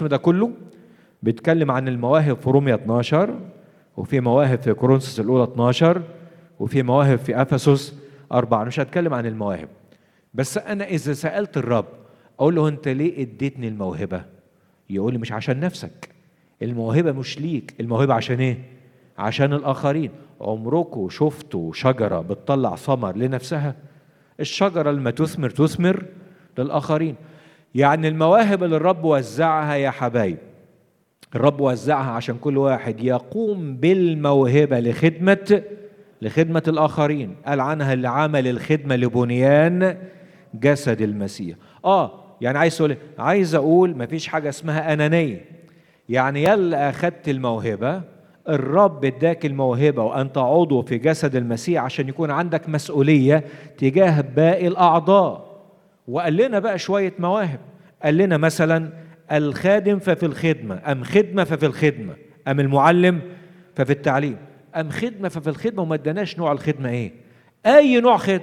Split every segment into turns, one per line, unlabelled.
القسم ده كله بيتكلم عن المواهب في روميا 12 وفي مواهب في كورنثوس الاولى 12 وفي مواهب في افسس أربعة أنا مش هتكلم عن المواهب بس أنا إذا سألت الرب أقول له أنت ليه اديتني الموهبة؟ يقول لي مش عشان نفسك الموهبة مش ليك الموهبة عشان إيه؟ عشان الآخرين عمركم شفتوا شجرة بتطلع ثمر لنفسها؟ الشجرة لما تثمر تثمر للآخرين يعني المواهب اللي الرب وزعها يا حبايب الرب وزعها عشان كل واحد يقوم بالموهبة لخدمة لخدمة الآخرين قال عنها اللي عمل الخدمة لبنيان جسد المسيح آه يعني عايز أقول عايز أقول مفيش حاجة اسمها أنانية يعني يلا أخدت الموهبة الرب اداك الموهبة وأنت عضو في جسد المسيح عشان يكون عندك مسؤولية تجاه باقي الأعضاء وقال لنا بقى شوية مواهب قال لنا مثلا الخادم ففي الخدمة أم خدمة ففي الخدمة أم المعلم ففي التعليم أم خدمة ففي الخدمة وما اداناش نوع الخدمة إيه أي نوع خدمة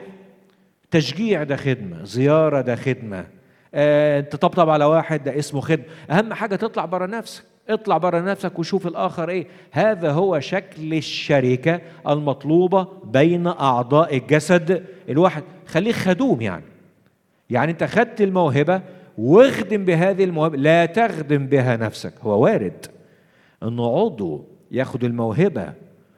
تشجيع ده خدمة زيارة ده خدمة آه، تطبطب على واحد ده اسمه خدمة أهم حاجة تطلع بره نفسك اطلع بره نفسك وشوف الآخر إيه هذا هو شكل الشركة المطلوبة بين أعضاء الجسد الواحد خليك خدوم يعني يعني أنت خدت الموهبة واخدم بهذه الموهبة لا تخدم بها نفسك هو وارد أنه عضو ياخد الموهبة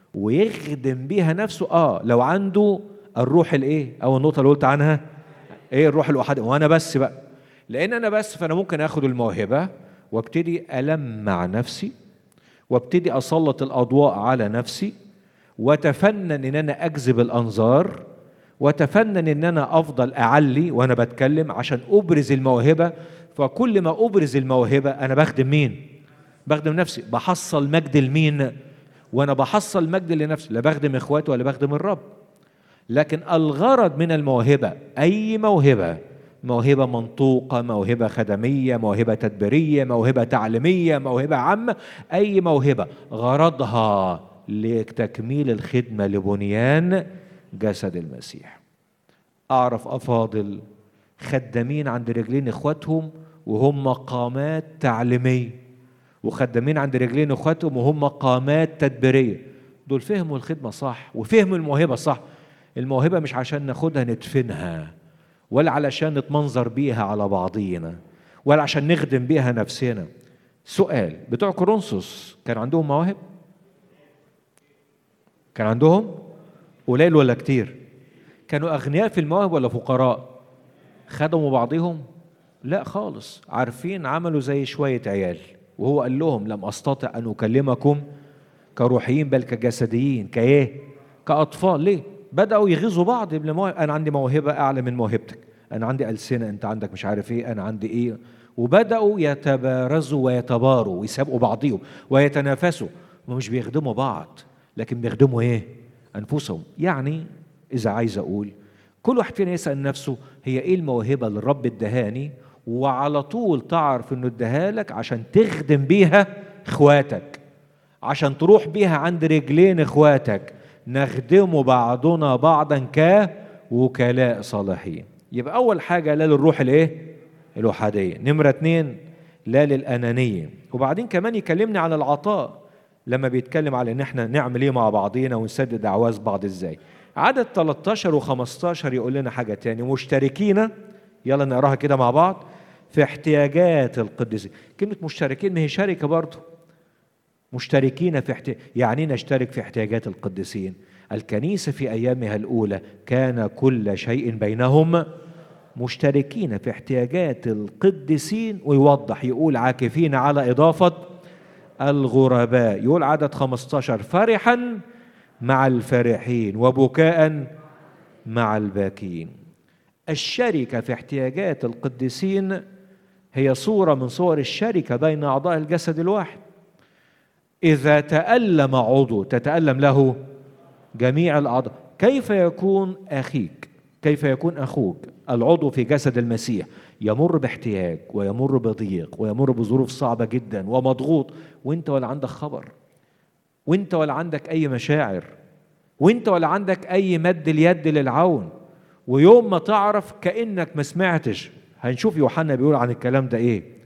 ويخدم بيها نفسه اه لو عنده الروح الايه او النقطه اللي قلت عنها ايه الروح الواحد وانا بس بقى لان انا بس فانا ممكن اخد الموهبه وابتدي المع نفسي وابتدي اسلط الاضواء على نفسي واتفنن ان انا اجذب الانظار واتفنن ان انا افضل اعلي وانا بتكلم عشان ابرز الموهبه فكل ما ابرز الموهبه انا بخدم مين بخدم نفسي بحصل مجد لمين وانا بحصل مجد لنفسي لا بخدم اخواتي ولا بخدم الرب لكن الغرض من الموهبه اي موهبه موهبه منطوقه موهبه خدميه موهبه تدبيريه موهبه تعليميه موهبه عامه اي موهبه غرضها لتكميل الخدمه لبنيان جسد المسيح اعرف افاضل خدامين عند رجلين اخواتهم وهم قامات تعليميه وخدامين عند رجلين اخواتهم وهم قامات تدبيريه دول فهموا الخدمه صح وفهموا الموهبه صح الموهبه مش عشان ناخدها ندفنها ولا علشان نتمنظر بيها على بعضينا ولا عشان نخدم بيها نفسنا سؤال بتوع كورنثوس كان عندهم مواهب كان عندهم قليل ولا كتير كانوا اغنياء في المواهب ولا فقراء خدموا بعضهم لا خالص عارفين عملوا زي شويه عيال وهو قال لهم لم استطع ان اكلمكم كروحيين بل كجسديين كايه كاطفال ليه بداوا يغيظوا بعض بالمواهب انا عندي موهبه اعلى من موهبتك انا عندي السنه انت عندك مش عارف ايه انا عندي ايه وبداوا يتبارزوا ويتباروا ويسابقوا بعضهم ويتنافسوا هم مش بيخدموا بعض لكن بيخدموا ايه انفسهم يعني اذا عايز اقول كل واحد فينا يسال نفسه هي ايه الموهبه اللي الرب ادهاني وعلى طول تعرف انه اداها لك عشان تخدم بيها اخواتك عشان تروح بيها عند رجلين اخواتك نخدم بعضنا بعضا كوكلاء صالحين يبقى اول حاجه لا للروح الايه الوحديه نمره اتنين لا للانانيه وبعدين كمان يكلمني عن العطاء لما بيتكلم على ان احنا نعمل ايه مع بعضينا ونسدد اعواز بعض ازاي عدد 13 و15 يقول لنا حاجه تاني مشتركين يلا نقراها كده مع بعض في احتياجات القديسين كلمه مشتركين ما هي شركه برضه مشتركين في احتياج يعني نشترك في احتياجات القديسين الكنيسة في أيامها الأولى كان كل شيء بينهم مشتركين في احتياجات القديسين ويوضح يقول عاكفين على إضافة الغرباء يقول عدد 15 فرحا مع الفرحين وبكاء مع الباكين الشركة في احتياجات القديسين هي صورة من صور الشركة بين أعضاء الجسد الواحد إذا تألم عضو تتألم له جميع الأعضاء كيف يكون أخيك كيف يكون أخوك العضو في جسد المسيح يمر باحتياج ويمر بضيق ويمر بظروف صعبة جدا ومضغوط وانت ولا عندك خبر وانت ولا عندك أي مشاعر وانت ولا عندك أي مد اليد للعون ويوم ما تعرف كأنك ما سمعتش هنشوف يوحنا بيقول عن الكلام ده ايه